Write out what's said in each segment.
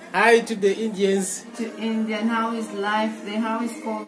Hi to the Indians. to Indian. How is life there? How is COVID?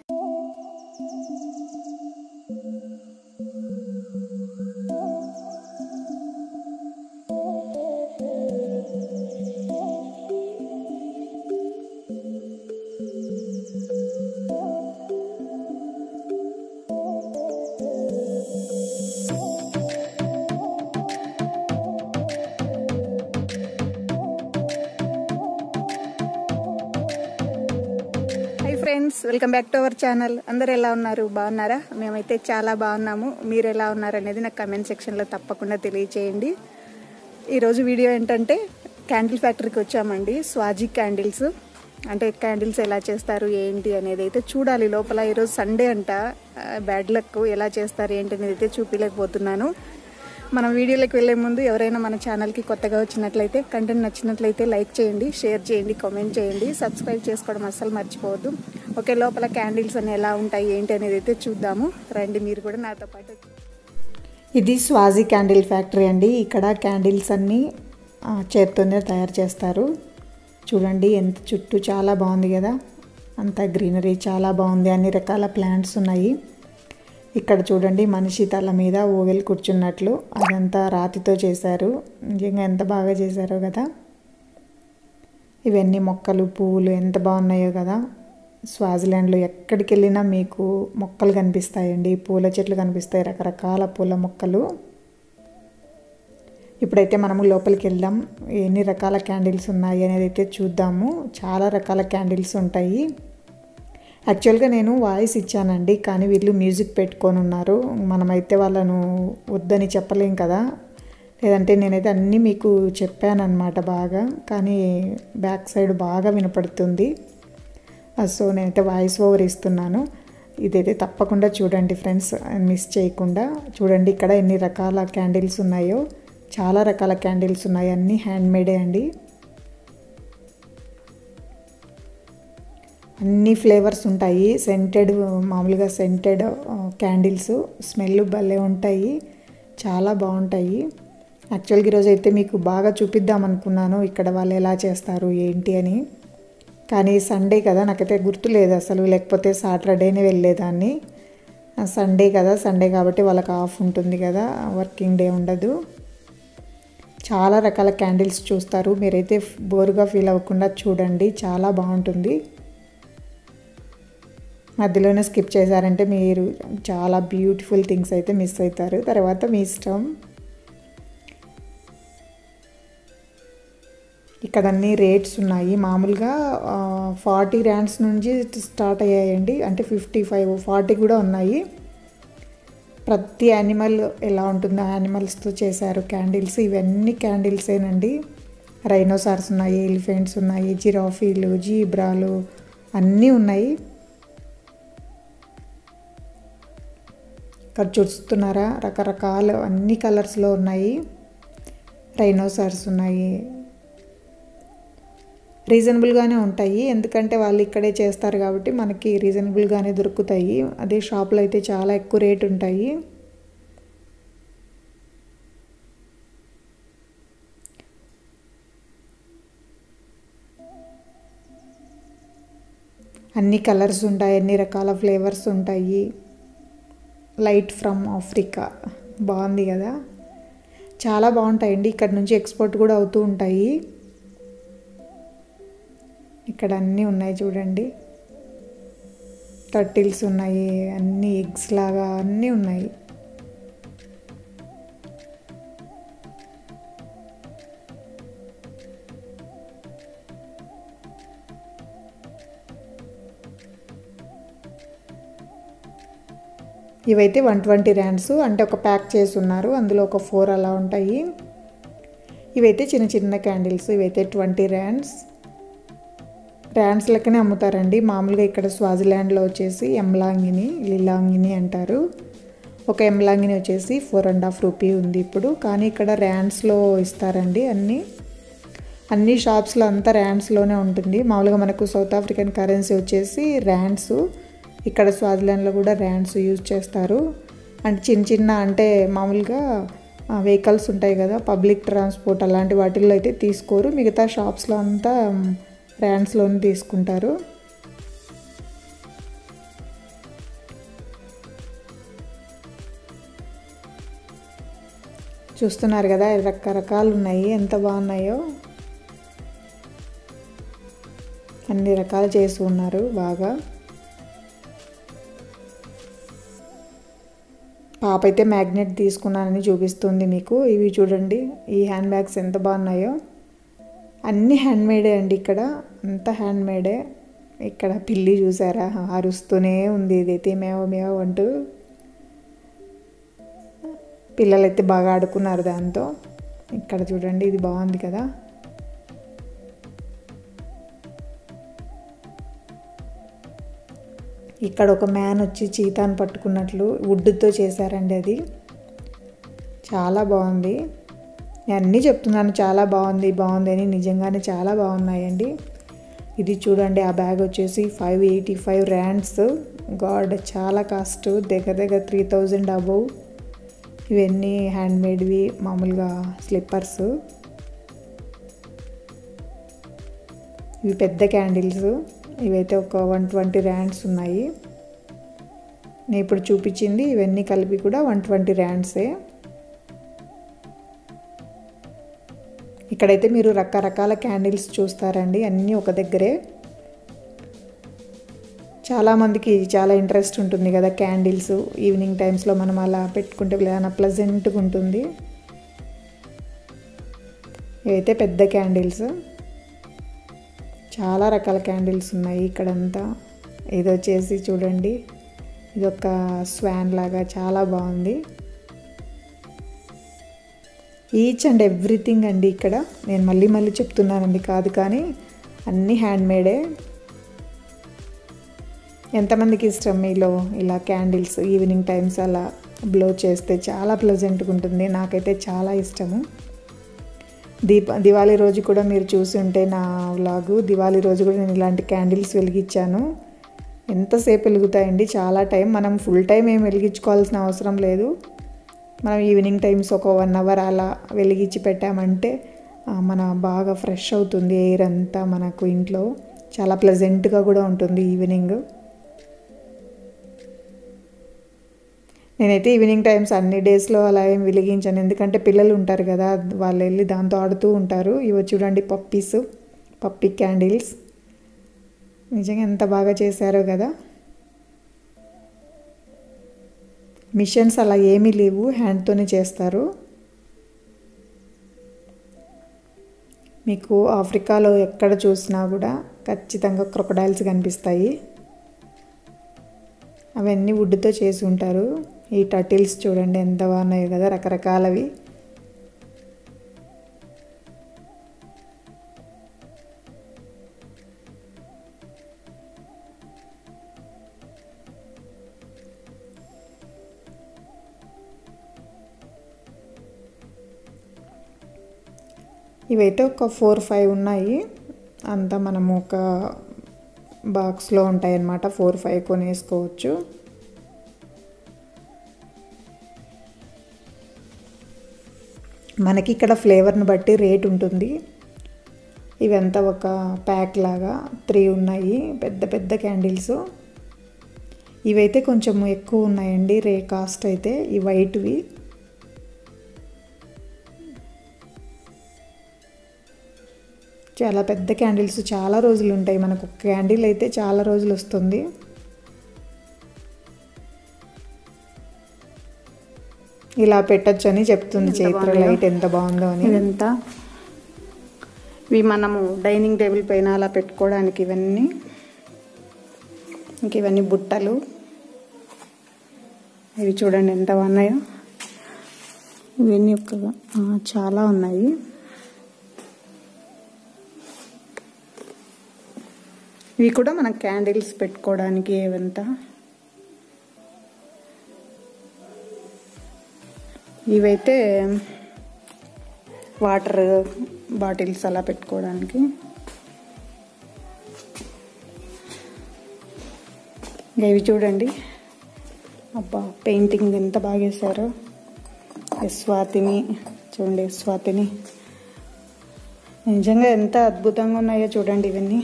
Hi friends welcome back to our channel అందరు ఎలా ఉన్నారు బాగున్నారా మేమైతే చాలా బాగున్నాము మీరు ఎలా ఉన్నారు అనేది నాకు కమెంట్ సెక్షన్లో తప్పకుండా తెలియచేయండి ఈరోజు వీడియో ఏంటంటే క్యాండిల్ ఫ్యాక్టరీకి వచ్చామండి స్వాజీ క్యాండిల్స్ అంటే క్యాండిల్స్ ఎలా చేస్తారు ఏంటి అనేది అయితే చూడాలి లోపల ఈరోజు సండే అంట బ్యాడ్ లక్ ఎలా చేస్తారు ఏంటి అనేది అయితే చూపించలేకపోతున్నాను మన వీడియోలోకి వెళ్ళే ముందు ఎవరైనా మన ఛానల్కి కొత్తగా వచ్చినట్లయితే కంటెంట్ నచ్చినట్లయితే లైక్ చేయండి షేర్ చేయండి కామెంట్ చేయండి సబ్స్క్రైబ్ చేసుకోవడం అస్సలు మర్చిపోవద్దు ఒకే లోపల క్యాండిల్స్ అని ఎలా ఉంటాయి ఏంటి అనేది అయితే చూద్దాము రండి మీరు కూడా నాతో పాటు ఇది స్వాజీ క్యాండిల్ ఫ్యాక్టరీ అండి ఇక్కడ క్యాండిల్స్ అన్నీ ఆ, చేత్తోనే తయారు చేస్తారు చూడండి ఎంత చుట్టూ చాలా బాగుంది కదా అంత గ్రీనరీ చాలా బాగుంది అన్ని రకాల ప్లాంట్స్ ఉన్నాయి ఇక్కడ చూడండి మనిషి తల మీద ఓవెల్ కూర్చున్నట్లు అదంతా రాతితో చేశారు నిజంగా ఎంత బాగా చేశారో కదా ఇవన్నీ మొక్కలు పువ్వులు ఎంత బాగున్నాయో కదా స్వాజిలాండ్లో ఎక్కడికి వెళ్ళినా మీకు మొక్కలు కనిపిస్తాయండి పూల చెట్లు కనిపిస్తాయి రకరకాల పూల మొక్కలు ఇప్పుడైతే మనము లోపలికి వెళ్దాం ఎన్ని రకాల క్యాండిల్స్ ఉన్నాయి అనేది అయితే చూద్దాము చాలా రకాల క్యాండిల్స్ ఉంటాయి యాక్చువల్గా నేను వాయిస్ ఇచ్చానండి కానీ వీళ్ళు మ్యూజిక్ పెట్టుకొని ఉన్నారు మనమైతే వాళ్ళను వద్దని చెప్పలేం కదా లేదంటే నేనైతే అన్నీ మీకు చెప్పానన్నమాట బాగా కానీ బ్యాక్ సైడ్ బాగా వినపడుతుంది సో నేనైతే వాయిస్ ఓవర్ ఇస్తున్నాను ఇదైతే తప్పకుండా చూడండి ఫ్రెండ్స్ మిస్ చేయకుండా చూడండి ఇక్కడ ఎన్ని రకాల క్యాండిల్స్ ఉన్నాయో చాలా రకాల క్యాండిల్స్ ఉన్నాయి అన్నీ హ్యాండ్ మేడే అండి అన్ని ఫ్లేవర్స్ ఉంటాయి సెంటెడ్ మామూలుగా సెంటెడ్ క్యాండిల్స్ స్మెల్ భలే ఉంటాయి చాలా బాగుంటాయి యాక్చువల్గా ఈరోజు అయితే మీకు బాగా చూపిద్దాం అనుకున్నాను ఇక్కడ వాళ్ళు ఎలా చేస్తారు ఏంటి అని కానీ సండే కదా నాకైతే గుర్తులేదు అసలు లేకపోతే సాటర్డేనే వెళ్ళేదాన్ని సండే కదా సండే కాబట్టి వాళ్ళకి ఆఫ్ ఉంటుంది కదా వర్కింగ్ డే ఉండదు చాలా రకాల క్యాండిల్స్ చూస్తారు మీరైతే బోరుగా ఫీల్ అవ్వకుండా చూడండి చాలా బాగుంటుంది మధ్యలోనే స్కిప్ చేశారంటే మీరు చాలా బ్యూటిఫుల్ థింగ్స్ అయితే మిస్ అవుతారు తర్వాత మీ ఇష్టం ఇక్కడ అన్ని రేట్స్ ఉన్నాయి మామూలుగా ఫార్టీ ర్యాండ్స్ నుంచి స్టార్ట్ అయ్యాయండి అంటే ఫిఫ్టీ ఫైవ్ ఫార్టీ కూడా ఉన్నాయి ప్రతి యానిమల్ ఎలా ఉంటుందో యానిమల్స్తో చేశారు క్యాండిల్స్ ఇవన్నీ క్యాండిల్సేనండి రైనోసార్స్ ఉన్నాయి ఎలిఫెంట్స్ ఉన్నాయి జిరాఫీలు జీబ్రాలు అన్నీ ఉన్నాయి ఇక్కడ చూస్తున్నారా రకరకాల అన్ని కలర్స్లో ఉన్నాయి రైనోసార్స్ ఉన్నాయి రీజనబుల్గానే ఉంటాయి ఎందుకంటే వాళ్ళు ఇక్కడే చేస్తారు కాబట్టి మనకి రీజనబుల్గానే దొరుకుతాయి అదే షాప్లో అయితే చాలా ఎక్కువ రేట్ ఉంటాయి అన్ని కలర్స్ ఉంటాయి అన్ని రకాల ఫ్లేవర్స్ ఉంటాయి లైట్ ఫ్రమ్ ఆఫ్రికా బాగుంది కదా చాలా బాగుంటాయండి ఇక్కడ నుంచి ఎక్స్పోర్ట్ కూడా అవుతూ ఉంటాయి ఇక్కడ అన్నీ ఉన్నాయి చూడండి టర్టిల్స్ ఉన్నాయి అన్ని ఎగ్స్ లాగా అన్నీ ఉన్నాయి ఇవైతే వన్ ట్వంటీ ర్యాండ్స్ అంటే ఒక ప్యాక్ చేసి ఉన్నారు అందులో ఒక ఫోర్ అలా ఉంటాయి ఇవైతే చిన్న చిన్న క్యాండిల్స్ ఇవైతే ట్వంటీ ర్యాండ్స్ ర్యాండ్స్ లెక్కనే అమ్ముతారండి మామూలుగా ఇక్కడ స్వాజిలాండ్లో వచ్చేసి ఎంలాంగిని లిలాంగిని అంటారు ఒక ఎంలాంగిని వచ్చేసి ఫోర్ అండ్ హాఫ్ రూపీ ఉంది ఇప్పుడు కానీ ఇక్కడ ర్యాండ్స్లో ఇస్తారండి అన్నీ అన్ని షాప్స్లో అంతా ర్యాండ్స్లోనే ఉంటుంది మామూలుగా మనకు సౌత్ ఆఫ్రికన్ కరెన్సీ వచ్చేసి ర్యాండ్స్ ఇక్కడ స్వాజిలాండ్లో కూడా ర్యాండ్స్ యూజ్ చేస్తారు అంటే చిన్న చిన్న అంటే మామూలుగా వెహికల్స్ ఉంటాయి కదా పబ్లిక్ ట్రాన్స్పోర్ట్ అలాంటి వాటిల్లో అయితే తీసుకోరు మిగతా షాప్స్లో అంతా బ్రాండ్స్లోనే తీసుకుంటారు చూస్తున్నారు కదా రకరకాలు ఉన్నాయి ఎంత బాగున్నాయో అన్ని రకాలు చేసి ఉన్నారు బాగా పాప అయితే మ్యాగ్నెట్ తీసుకున్నానని చూపిస్తుంది మీకు ఇవి చూడండి ఈ హ్యాండ్ బ్యాగ్స్ ఎంత బాగున్నాయో అన్నీ హ్యాండ్మేడే అండి ఇక్కడ అంతా హ్యాండ్మేడే ఇక్కడ పిల్లి చూసారా అరుస్తూనే ఉంది ఇదైతే మేవ మేవ అంటూ పిల్లలైతే బాగా ఆడుకున్నారు దాంతో ఇక్కడ చూడండి ఇది బాగుంది కదా ఇక్కడ ఒక మ్యాన్ వచ్చి చీతాను పట్టుకున్నట్లు వుడ్తో చేశారండి అది చాలా బాగుంది నేను అన్నీ చెప్తున్నాను చాలా బాగుంది బాగుంది అని నిజంగానే చాలా బాగున్నాయండి ఇది చూడండి ఆ బ్యాగ్ వచ్చేసి ఫైవ్ ఎయిటీ ఫైవ్ ర్యాండ్స్ గాడ్ చాలా కాస్ట్ దగ్గర దగ్గర త్రీ థౌజండ్ అబౌవ్ ఇవన్నీ హ్యాండ్మేడ్వి మామూలుగా స్లిప్పర్స్ ఇవి పెద్ద క్యాండిల్స్ ఇవైతే ఒక వన్ ట్వంటీ ర్యాండ్స్ ఉన్నాయి నేను ఇప్పుడు చూపించింది ఇవన్నీ కలిపి కూడా వన్ ట్వంటీ ర్యాండ్సే ఇక్కడైతే మీరు రకరకాల క్యాండిల్స్ చూస్తారండి అన్నీ ఒక దగ్గరే చాలామందికి చాలా ఇంట్రెస్ట్ ఉంటుంది కదా క్యాండిల్స్ ఈవినింగ్ టైమ్స్లో మనం అలా పెట్టుకుంటే చాలా ప్లజెంట్గా ఉంటుంది ఇవైతే పెద్ద క్యాండిల్స్ చాలా రకాల క్యాండిల్స్ ఉన్నాయి ఇక్కడంతా ఇది వచ్చేసి చూడండి ఇది ఒక స్వాన్ లాగా చాలా బాగుంది ఈచ్ అండ్ ఎవ్రీథింగ్ అండి ఇక్కడ నేను మళ్ళీ మళ్ళీ చెప్తున్నానండి కాదు కానీ అన్నీ హ్యాండ్మేడే ఎంతమందికి ఇష్టం మీలో ఇలా క్యాండిల్స్ ఈవినింగ్ టైమ్స్ అలా బ్లో చేస్తే చాలా ప్లెజెంట్గా ఉంటుంది నాకైతే చాలా ఇష్టము దీప దివాళీ రోజు కూడా మీరు చూసి ఉంటే నా వ్లాగు దివాళీ రోజు కూడా నేను ఇలాంటి క్యాండిల్స్ వెలిగించాను ఎంతసేపు వెలుగుతాయండి చాలా టైం మనం ఫుల్ టైం ఏం వెలిగించుకోవాల్సిన అవసరం లేదు మనం ఈవినింగ్ టైమ్స్ ఒక వన్ అవర్ అలా వెలిగించి పెట్టామంటే మన బాగా ఫ్రెష్ అవుతుంది ఎయిర్ అంతా మనకు ఇంట్లో చాలా ప్లెజెంట్గా కూడా ఉంటుంది ఈవినింగ్ నేనైతే ఈవినింగ్ టైమ్స్ అన్ని డేస్లో అలా ఏం వెలిగించాను ఎందుకంటే పిల్లలు ఉంటారు కదా వాళ్ళు వెళ్ళి దాంతో ఆడుతూ ఉంటారు ఇవి చూడండి పప్పీస్ పప్పీ క్యాండిల్స్ నిజంగా ఎంత బాగా చేశారో కదా మిషన్స్ అలా ఏమీ లేవు హ్యాండ్తోనే చేస్తారు మీకు ఆఫ్రికాలో ఎక్కడ చూసినా కూడా ఖచ్చితంగా క్రొకడైల్స్ కనిపిస్తాయి అవన్నీ వుడ్తో చేసి ఉంటారు ఈ టటిల్స్ చూడండి ఎంత బాగున్నాయి కదా రకరకాలవి ఇవైతే ఒక ఫోర్ ఫైవ్ ఉన్నాయి అంతా మనము ఒక బాక్స్లో ఉంటాయి అన్నమాట ఫోర్ ఫైవ్ కొనేసుకోవచ్చు మనకి ఇక్కడ ఫ్లేవర్ని బట్టి రేట్ ఉంటుంది ఇవంతా ఒక ప్యాక్ లాగా త్రీ ఉన్నాయి పెద్ద పెద్ద క్యాండిల్స్ ఇవైతే కొంచెం ఎక్కువ ఉన్నాయండి రే కాస్ట్ అయితే ఈ వైట్వి చాలా పెద్ద క్యాండిల్స్ చాలా రోజులు ఉంటాయి మనకు ఒక క్యాండిల్ అయితే చాలా రోజులు వస్తుంది ఇలా పెట్టచ్చు అని చెప్తుంది చైత్ర లైట్ ఎంత బాగుందో అని ఇదంతా ఇవి మనము డైనింగ్ టేబుల్ పైన అలా పెట్టుకోవడానికి ఇవన్నీ ఇంక ఇవన్నీ బుట్టలు ఇవి చూడండి ఎంత బాగున్నాయో ఇవన్నీ ఒక చాలా ఉన్నాయి ఇవి కూడా మనం క్యాండిల్స్ పెట్టుకోవడానికి ఏవంతా ఇవైతే వాటర్ బాటిల్స్ అలా పెట్టుకోవడానికి ఇంకా ఇవి చూడండి అబ్బా పెయింటింగ్ ఎంత బాగా వేశారో స్వాతిని చూడండి స్వాతిని నిజంగా ఎంత అద్భుతంగా ఉన్నాయో చూడండి ఇవన్నీ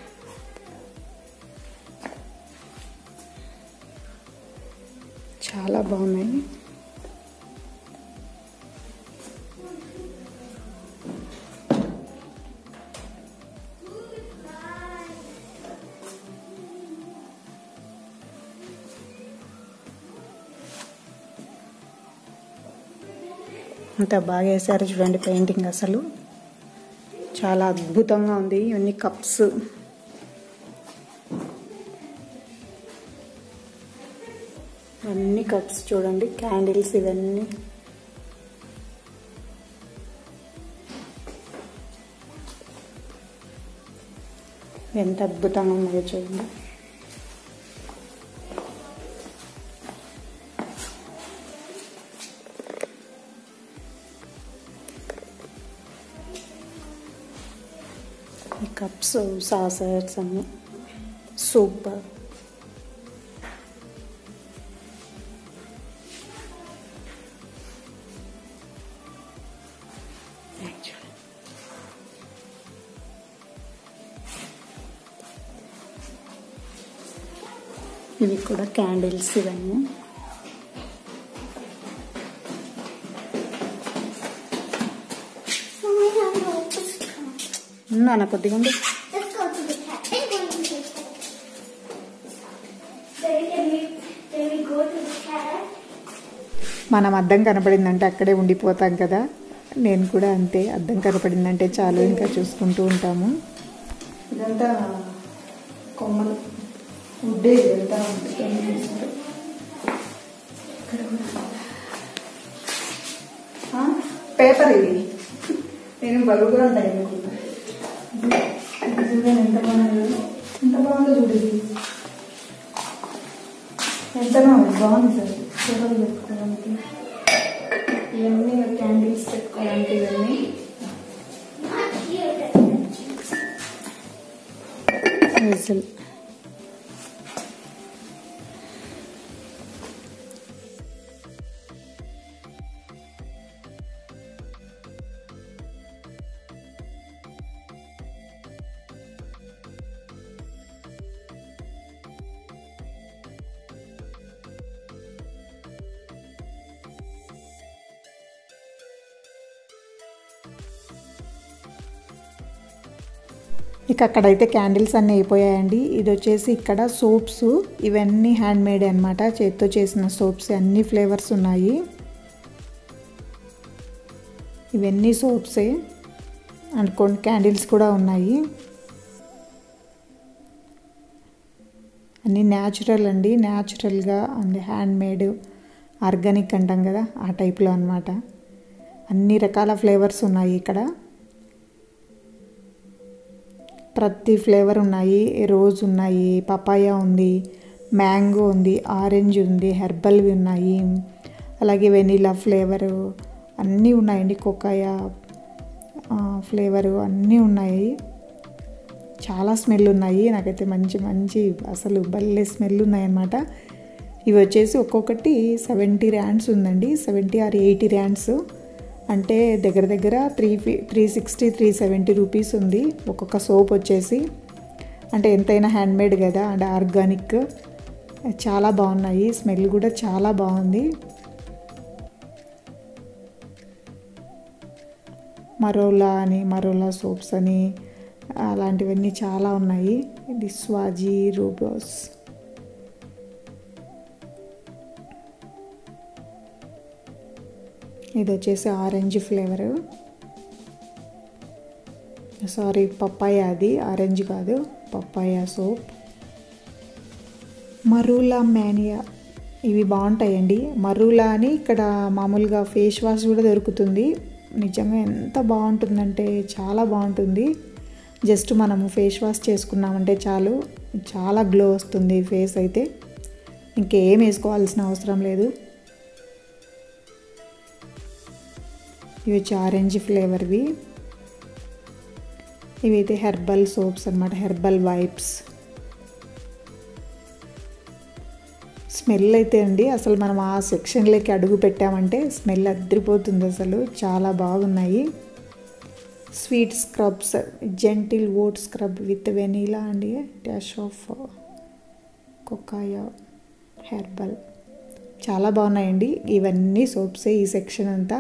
చాలా బాగున్నాయి అంత బాగా వేసారు చూడండి పెయింటింగ్ అసలు చాలా అద్భుతంగా ఉంది ఇవన్నీ కప్స్ అన్ని కప్స్ చూడండి క్యాండిల్స్ ఇవన్నీ ఎంత అద్భుతంగా ఉన్నాయో చూడండి ఈ కప్స్ సాసర్స్ అన్ని సూపర్ ఇవి కూడా క్యాండిల్స్ ఇవన్నీ నాన్న కొద్దిగా ఉండు Let's go to the cat. Then go to the cat. Then can we, then we go to the cat. మనం అద్దం కనపడిందంటే అక్కడే ఉండిపోతాం కదా నేను కూడా అంతే అద్దం కనపడిందంటే చాలు ఇంకా చూసుకుంటూ ఉంటాము ఇదంతా కొమ్మలు వుడ్డే ఇదంతా పేపర్ ఇది నేను బరువుగా ఉంటాయి అనుకున్నా. ఇది చూడండి ఎంత బాగుందో ఎంత బాగుందో చూడు ఇది ఎంత బాగుంది బాగుంది సార్ ఫోటోలు పెట్టుకోవడానికి ఇవన్నీ క్యాండిల్స్ పెట్టుకోవడానికి ఇవన్నీ Not here. విజిల్ ఇక అక్కడైతే క్యాండిల్స్ అన్నీ అయిపోయాయండి ఇది వచ్చేసి ఇక్కడ సోప్స్ ఇవన్నీ హ్యాండ్ మేడ్ అనమాట చేత్తో చేసిన సోప్స్ అన్ని ఫ్లేవర్స్ ఉన్నాయి ఇవన్నీ సోప్సే అండ్ కొన్ని క్యాండిల్స్ కూడా ఉన్నాయి అన్నీ న్యాచురల్ అండి న్యాచురల్గా అండ్ హ్యాండ్ మేడ్ ఆర్గానిక్ అంటాం కదా ఆ టైప్లో అనమాట అన్ని రకాల ఫ్లేవర్స్ ఉన్నాయి ఇక్కడ ప్రతి ఫ్లేవర్ ఉన్నాయి రోజ్ ఉన్నాయి పపాయ ఉంది మ్యాంగో ఉంది ఆరెంజ్ ఉంది హెర్బల్వి ఉన్నాయి అలాగే వెనీలా ఫ్లేవరు అన్నీ ఉన్నాయండి కొకాయ ఫ్లేవరు అన్నీ ఉన్నాయి చాలా స్మెల్ ఉన్నాయి నాకైతే మంచి మంచి అసలు భలే స్మెల్ ఉన్నాయన్నమాట ఇవి వచ్చేసి ఒక్కొక్కటి సెవెంటీ ర్యాండ్స్ ఉందండి సెవెంటీ ఆర్ ఎయిటీ ర్యాండ్స్ అంటే దగ్గర దగ్గర త్రీ ఫి three sixty three seventy rupees ఉంది ఒక్కొక్క సోప్ వచ్చేసి అంటే ఎంతైనా హ్యాండ్మేడ్ కదా అంటే ఆర్గానిక్ చాలా బాగున్నాయి స్మెల్ కూడా చాలా బాగుంది మరోలా అని మరోలా సోప్స్ అని అలాంటివన్నీ చాలా ఉన్నాయి ఇది స్వాజీ రూబోస్ ఇది వచ్చేసి ఆరెంజ్ ఫ్లేవరు సారీ పప్పాయ అది ఆరెంజ్ కాదు పప్పాయ సోప్ మరూలా మేనియా ఇవి బాగుంటాయండి మరూలా అని ఇక్కడ మామూలుగా ఫేస్ వాష్ కూడా దొరుకుతుంది నిజంగా ఎంత బాగుంటుందంటే చాలా బాగుంటుంది జస్ట్ మనము ఫేస్ వాష్ చేసుకున్నామంటే చాలు చాలా గ్లో వస్తుంది ఫేస్ అయితే ఇంకేం వేసుకోవాల్సిన అవసరం లేదు ఇవి వచ్చి ఆరెంజ్ ఫ్లేవర్వి ఇవైతే హెర్బల్ సోప్స్ అనమాట హెర్బల్ వైప్స్ స్మెల్ అయితే అండి అసలు మనం ఆ సెక్షన్లోకి అడుగు పెట్టామంటే స్మెల్ అద్దరిపోతుంది అసలు చాలా బాగున్నాయి sweet scrubs gentle oat scrub with vanilla and dash of కొక్కాయ హెర్బల్ చాలా బాగున్నాయండి ఇవన్నీ సోప్సే ఈ సెక్షన్ అంతా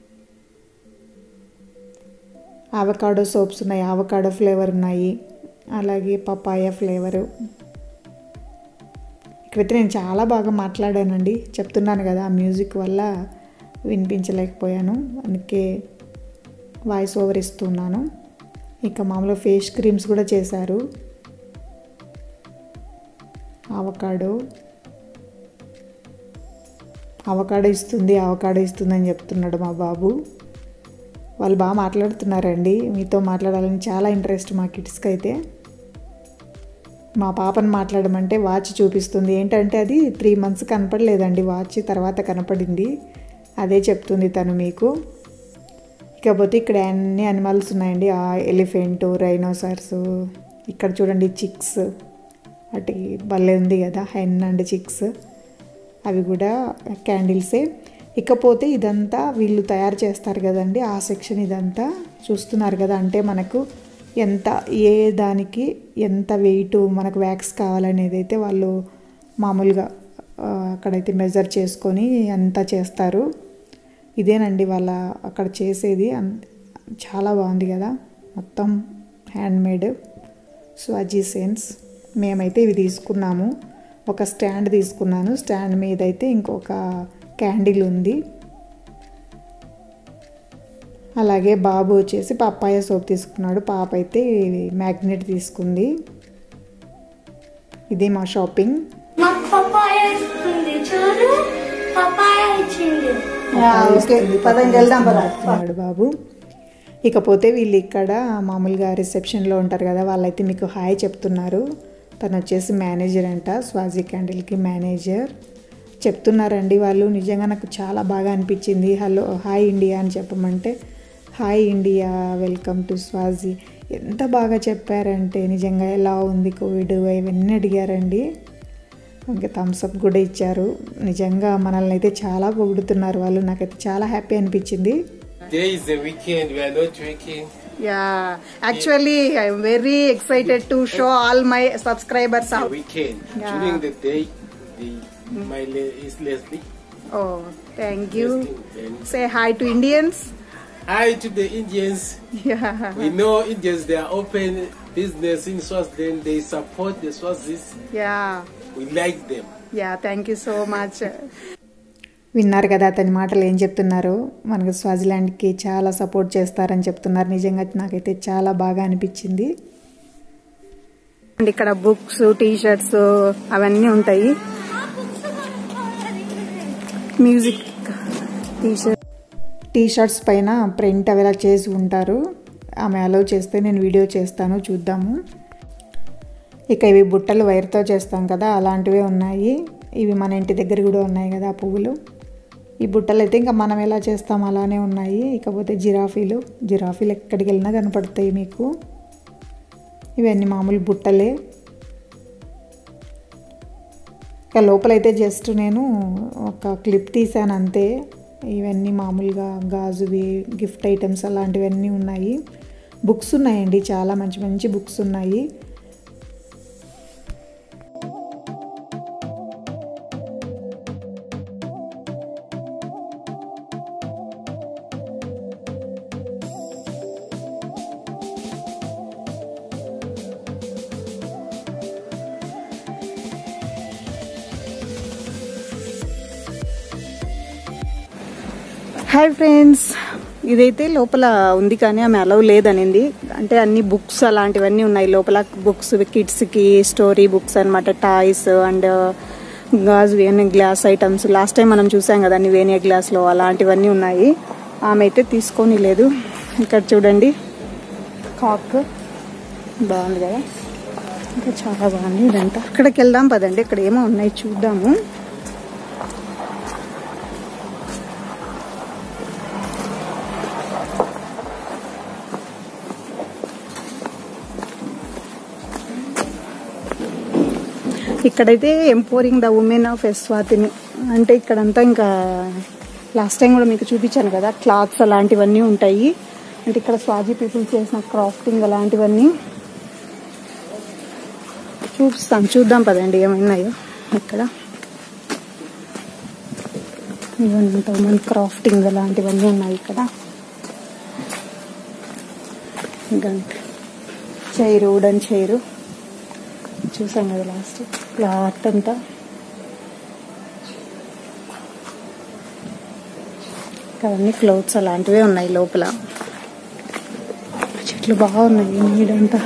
ఆవకాడో సోప్స్ ఉన్నాయి ఆవకాడో ఫ్లేవర్ ఉన్నాయి అలాగే పపాయ ఫ్లేవరు ఇక్కడైతే నేను చాలా బాగా మాట్లాడానండి చెప్తున్నాను కదా ఆ మ్యూజిక్ వల్ల వినిపించలేకపోయాను అందుకే వాయిస్ ఓవర్ ఇస్తున్నాను ఇక మామూలు ఫేస్ క్రీమ్స్ కూడా చేశారు అవకాడో అవకాడో ఇస్తుంది అవకాడో ఇస్తుంది అని చెప్తున్నాడు మా బాబు వాళ్ళు బాగా మాట్లాడుతున్నారండి మీతో మాట్లాడాలని చాలా ఇంట్రెస్ట్ మా కిడ్స్కి అయితే మా పాపను మాట్లాడమంటే వాచ్ చూపిస్తుంది ఏంటంటే అది త్రీ మంత్స్ కనపడలేదండి వాచ్ తర్వాత కనపడింది అదే చెప్తుంది తను మీకు ఇకపోతే ఇక్కడ అన్ని అనిమల్స్ ఉన్నాయండి ఆ ఎలిఫెంట్ రైనోసార్స్ ఇక్కడ చూడండి చిక్స్ వాటి భలే ఉంది కదా హెన్ అండ్ చిక్స్ అవి కూడా క్యాండిల్సే ఇకపోతే ఇదంతా వీళ్ళు తయారు చేస్తారు కదండి ఆ సెక్షన్ ఇదంతా చూస్తున్నారు కదా అంటే మనకు ఎంత ఏ దానికి ఎంత వెయిట్ మనకు వ్యాక్స్ కావాలనేది అయితే వాళ్ళు మామూలుగా ఆ, అక్కడైతే మెజర్ చేసుకొని అంతా చేస్తారు ఇదేనండి వాళ్ళ అక్కడ చేసేది అన్- చాలా బాగుంది కదా మొత్తం హ్యాండ్మేడ్ స్వాజీ సెన్స్ మేమైతే ఇవి తీసుకున్నాము ఒక స్టాండ్ తీసుకున్నాను స్టాండ్ మీద అయితే ఇంకొక క్యాండిల్ ఉంది అలాగే బాబు వచ్చేసి పప్పాయ సోప్ తీసుకున్నాడు పాప అయితే మ్యాగ్నెట్ తీసుకుంది ఇది మా షాపింగ్ మాకు పపాయ ఇస్తుంది చూడు పపాయ ఇచ్చింది ఓకే పదండి వెళ్దాం పద చెప్తున్నాడు బాబు ఇకపోతే వీళ్ళు ఇక్కడ మామూలుగా రిసెప్షన్లో ఉంటారు కదా వాళ్ళైతే మీకు హాయ్ చెప్తున్నారు తను వచ్చేసి మేనేజర్ అంట స్వాజీ క్యాండిల్కి మేనేజర్ చెప్తున్నారండి వాళ్ళు నిజంగా నాకు చాలా బాగా అనిపించింది హలో హాయ్ ఇండియా అని చెప్పమంటే hi India welcome to Swazi ఎంత బాగా చెప్పారంటే నిజంగా ఎలా ఉంది కోవిడ్ ఇవన్నీ అడిగారండి ఇంకా థమ్స్అప్ కూడా ఇచ్చారు నిజంగా మనల్ని అయితే చాలా పొగుడుతున్నారు వాళ్ళు నాకైతే చాలా హ్యాపీ అనిపించింది Today is the weekend. We are not working. Yeah actually I'm very excited to show all my subscribers The weekend. Yeah. During the day, the my le- is Leslie. Oh thank you Leslie. And say hi to Indians hi to the Indians. We know Indians. They are open business in Swaziland. They support the Swazis. Yeah We like them. Yeah thank you so much విన్నారు కదా అతని మాటలు ఏం చెప్తున్నారు మనకు స్వాజిలాండ్కి చాలా support చేస్తారని చెప్తున్నారు నిజంగా నాకైతే చాలా బాగా అనిపించింది ఇక్కడ బుక్స్ టీ షర్ట్స్ అవన్నీ ఉంటాయి music T shirt T shirts పైన ప్రింట్ అవి ఇలా చేసి ఉంటారు ఆమె అలౌ చేస్తే నేను వీడియో చేస్తాను చూద్దాము ఇక ఇవి బుట్టలు వైర్తో చేస్తాం కదా అలాంటివే ఉన్నాయి ఇవి మన ఇంటి దగ్గర కూడా ఉన్నాయి కదా ఆ పువ్వులు ఈ బుట్టలు అయితే ఇంకా మనం ఎలా చేస్తాం అలానే ఉన్నాయి ఇకపోతే జిరాఫీలు జిరాఫీలు ఎక్కడికి వెళ్ళినా కనపడతాయి మీకు ఇవన్నీ మామూలు బుట్టలే ఇక లోపలైతే జస్ట్ నేను ఒక క్లిప్ తీసాను అంతే ఇవన్నీ మామూలుగా గాజువి గిఫ్ట్ ఐటమ్స్ అలాంటివన్నీ ఉన్నాయి బుక్స్ ఉన్నాయండి చాలా మంచి మంచి బుక్స్ ఉన్నాయి హాయ్ ఫ్రెండ్స్ ఇదైతే లోపల ఉంది కానీ ఆమె అలవ్ లేదనింది అంటే అన్ని బుక్స్ అలాంటివన్నీ ఉన్నాయి లోపల బుక్స్ కిడ్స్కి స్టోరీ బుక్స్ అనమాట టాయ్స్ అండ్ గాజు వేణి గ్లాస్ ఐటమ్స్ లాస్ట్ టైం మనం చూసాం కదా అన్ని వేణియా గ్లాస్లో అలాంటివన్నీ ఉన్నాయి ఆమె అయితే తీసుకొని లేదు ఇక్కడ చూడండి కాక్ బాగుంది కదా ఇంకా చాలా బాగుంది ఇదంతా అక్కడికి వెళ్దాం పదండి ఇక్కడ ఏమో ఉన్నాయి చూద్దాము ఇక్కడైతే empowering the women of Eswatini అంటే ఇక్కడంతా ఇంకా లాస్ట్ టైం కూడా మీకు చూపించాను కదా క్లాత్స్ అలాంటివన్నీ ఉంటాయి అంటే ఇక్కడ స్వాజీ పీపుల్ చేసిన క్రాఫ్టింగ్ అలాంటివన్నీ చూపిస్తాం చూద్దాం పదండి ఏమైనాయో ఇక్కడ ఇవన్నీ ఎంతోమంది క్రాఫ్టింగ్ అలాంటివన్నీ ఉన్నాయి ఇక్కడ ఇంకా చైరు వుడన్ చైరు చూసాం కదా లాస్ట్ క్లాత్ అంతా అవన్నీ క్లోత్స్ అలాంటివే ఉన్నాయి లోపల చెట్లు బాగున్నాయి నీడంతా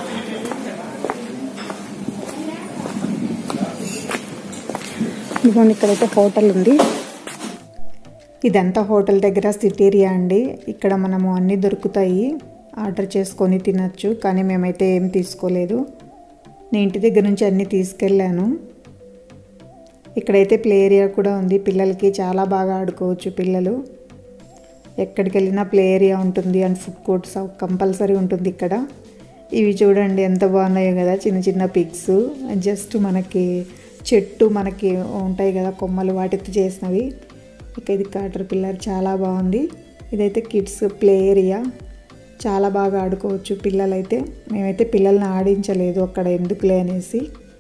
ఇదిగోండి ఇక్కడైతే హోటల్ ఉంది ఇదంతా హోటల్ దగ్గర సిటీరియా అండి ఇక్కడ మనము అన్నీ దొరుకుతాయి ఆర్డర్ చేసుకొని తినచ్చు కానీ మేమైతే ఏం తీసుకోలేదు నేను ఇంటి దగ్గర నుంచి అన్నీ తీసుకెళ్ళాను ఇక్కడైతే ప్లే ఏరియా కూడా ఉంది పిల్లలకి చాలా బాగా ఆడుకోవచ్చు పిల్లలు ఎక్కడికి వెళ్ళినా ప్లే ఏరియా ఉంటుంది అండ్ ఫుడ్ కోర్ట్స్ కంపల్సరీ ఉంటుంది ఇక్కడ ఇవి చూడండి ఎంత బాగున్నాయో కదా చిన్న చిన్న పిగ్స్ జస్ట్ మనకి చెట్టు మనకి ఉంటాయి కదా కొమ్మలు వాటితో చేసినవి ఇక ఇది కాటర్ పిల్లర్ చాలా బాగుంది ఇదైతే కిడ్స్ ప్లే ఏరియా చాలా బాగా ఆడుకోవచ్చు పిల్లలైతే మేమైతే పిల్లల్ని ఆడించలేదు అక్కడ ఎందుకులే అనేసి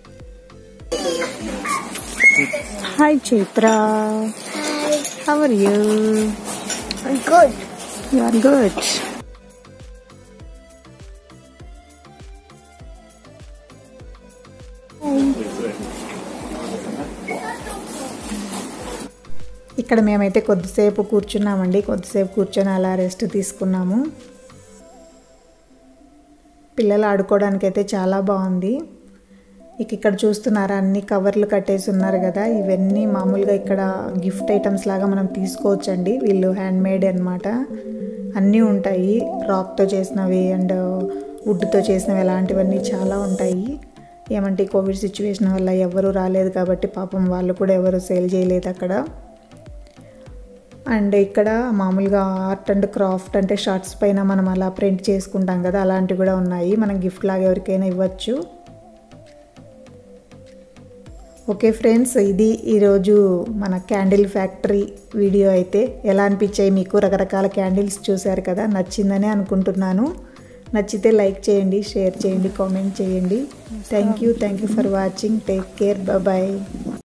hi Chaitra how are you I'm good. You are good ఇక్కడ మేమైతే కొద్దిసేపు కూర్చున్నామండి కొద్దిసేపు కూర్చొని అలా రెస్ట్ తీసుకున్నాము పిల్లలు ఆడుకోవడానికి అయితే చాలా బాగుంది ఇక ఇక్కడ చూస్తున్నారా అన్ని కవర్లు కట్టేసి ఉన్నారు కదా ఇవన్నీ మామూలుగా ఇక్కడ గిఫ్ట్ ఐటమ్స్ లాగా మనం తీసుకోవచ్చండి వీళ్ళు హ్యాండ్ మేడ్ అనమాట అన్నీ ఉంటాయి రాక్తో చేసినవి అండ్ వుడ్తో చేసినవి అలాంటివన్నీ చాలా ఉంటాయి ఏమంటే ఈ కోవిడ్ సిచ్యువేషన్ వల్ల ఎవరు రాలేదు కాబట్టి పాపం వాళ్ళు కూడా ఎవరు సేల్ చేయలేదు అక్కడ అండ్ ఇక్కడ మామూలుగా ఆర్ట్ అండ్ క్రాఫ్ట్ అంటే షర్ట్స్ పైన మనం అలా ప్రింట్ చేసుకుంటాం కదా అలాంటివి కూడా ఉన్నాయి మనం గిఫ్ట్ లాగా ఎవరికైనా ఇవ్వచ్చు ఓకే ఫ్రెండ్స్ ఇది ఈరోజు మన క్యాండిల్ ఫ్యాక్టరీ వీడియో అయితే ఎలా అనిపించాయి మీకు రకరకాల క్యాండిల్స్ చూశారు కదా నచ్చిందని అనుకుంటున్నాను నచ్చితే లైక్ చేయండి షేర్ చేయండి కామెంట్ చేయండి thank you thank you for watching take care bye